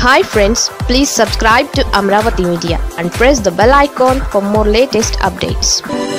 hi friends please subscribe to Amaravati media and press the bell icon for more latest updates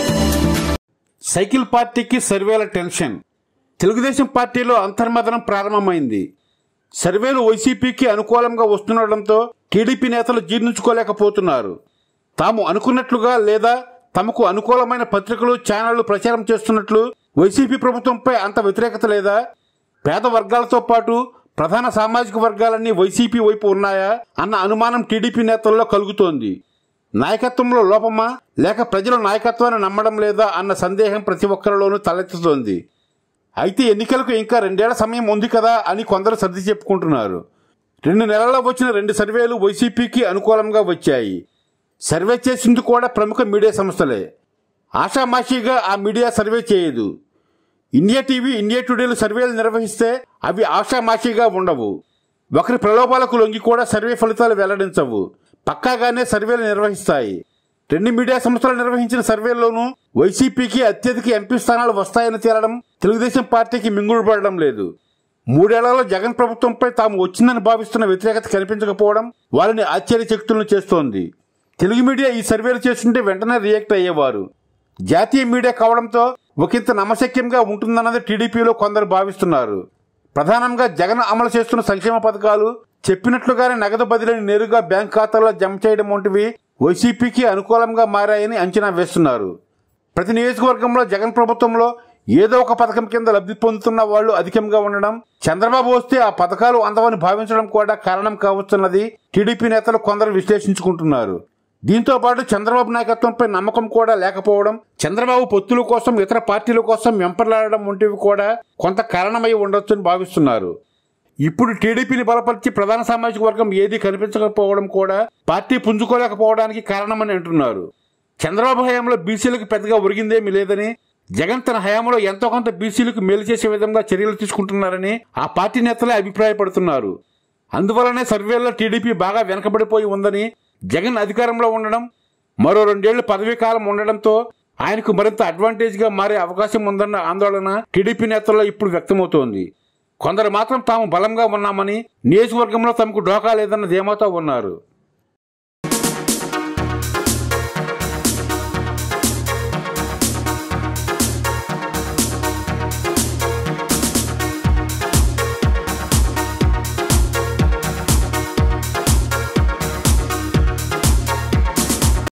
cycle పార్టీకి సర్వేల tension Telugu Desam పార్టీలో అంతర్మదనం ప్రారంభమైంది సర్వేలు వైసీపీకి అనుకూలంగా వస్తుండటంతో టీడీపీ నేతలు జీర్ణించుకోలేకపోతున్నారు తాము అనుకున్నట్లుగా లేదా తమకు అనుకూలమైన పత్రికలు ఛానళ్లు ప్రచారం చేస్తున్నట్లు వైసీపీ ప్రభుత్వంపై అంత వ్యతిరేకత లేదా పేద వర్గాలతో పాటు ప్రధాన సామాజిక వర్గాలన్నీ వైసీపీ వైపు ఉన్నాయా అన్న అనుమానం టీడీపీ నేతల్లో కలుగుతోంది నాయకత్వంలో లోపమా లేక ప్రజల నాయకత్వాన్ని నమ్మడం లేదా అన్న సందేహం ప్రతి ఒక్కరిలోనూ తలెత్తుతోంది అయితే ఎన్నికలకు ఇంకా రెండేళ్ల సమయం ఉంది కదా అని కొందరు సర్ది చెప్పుకుంటున్నారు రెండు నెలల్లో వచ్చిన రెండు సర్వేలు వైసీపీకి అనుకూలంగా వచ్చాయి సర్వే చేసింది కూడా ప్రముఖ మీడియా సంస్థలే ఆషామాషీగా ఆ మీడియా సర్వే చేయదు ఇండియా టీవీ ఇండియా టుడేలు సర్వేలు నిర్వహిస్తే అవి ఆషామాషీగా ఉండవు ఒకరి ప్రలోభాలకు లొంగి కూడా సర్వే ఫలితాలు వెల్లడించవు పక్కాగానే సర్వేలు నిర్వహిస్తాయి రెండు మీడియా సంస్థలు నిర్వహించిన సర్వేల్లోనూ వైసీపీకి అత్యధిక ఎంపీ స్థానాలు వస్తాయని తేలడం తెలుగుదేశం పార్టీకి మింగుడు పడడం లేదు మూడేళ్లలో జగన్ ప్రభుత్వంపై తాము వచ్చిందని భావిస్తున్న వ్యతిరేకత కనిపించకపోవడం వారిని ఆశ్చర్యచకితులను చేస్తోంది తెలుగు మీడియా ఈ సర్వేలు చేస్తుంటే వెంటనే రియాక్ట్ అయ్యేవారు జాతీయ మీడియా కావడంతో ఒకంత నమ్మశక్యంగా ఉంటుందన్నది టీడీపీలో కొందరు భావిస్తున్నారు ప్రధానంగా జగన్ అమలు చేస్తున్న సంక్షేమ పథకాలు చెప్పినట్లుగానే నగదు బదిలీని నేరుగా బ్యాంక్ ఖాతాల్లో జమ చేయడం వంటివి వైసీపీకి అనుకూలంగా మారాయని అంచనా వేస్తున్నారు ప్రతి నియోజకవర్గంలో జగన్ ప్రభుత్వంలో ఏదో ఒక పథకం కింద లబ్ధి పొందుతున్న వాళ్ళు అధికంగా ఉండడం చంద్రబాబు వస్తే ఆ పథకాలు అందవని భావించడం కూడా కారణం కావచ్చున్నది టీడీపీ నేతలు కొందరు విశ్లేషించుకుంటున్నారు దీంతో పాటు చంద్రబాబు నాయకత్వంపై నమ్మకం కూడా లేకపోవడం చంద్రబాబు పొత్తుల కోసం ఇతర పార్టీల కోసం వెంపర్లాడడం వంటివి కూడా కొంత కారణమై ఉండొచ్చని భావిస్తున్నారు ఇప్పుడు టీడీపీని బలపరిచి ప్రధాన సామాజిక వర్గం ఏదీ కనిపించకపోవడం కూడా పార్టీ పుంజుకోలేకపోవడానికి కారణమని అంటున్నారు చంద్రబాబు హయాంలో బీసీలకు పెద్దగా ఒరిగిందేమీ లేదని జగన్ తన హయాంలో ఎంతో కొంత బీసీలకు మేలు చేసే విధంగా చర్యలు తీసుకుంటున్నారని ఆ పార్టీ నేతలే అభిప్రాయపడుతున్నారు అందువలనే సర్వేల్లో టీడీపీ బాగా వెనకబడిపోయి ఉందని జగన్ అధికారంలో ఉండడం మరో రెండేళ్లు పదవీ కాలం ఉండడంతో ఆయనకు మరింత అడ్వాంటేజ్ గా మారే అవకాశం ఉందన్న ఆందోళన టీడీపీ నేతల్లో ఇప్పుడు వ్యక్తమవుతోంది కొందరు మాత్రం తాము బలంగా ఉన్నామని నియోజకవర్గంలో తమకు డోకా లేదన్న ధీమాతో ఉన్నారు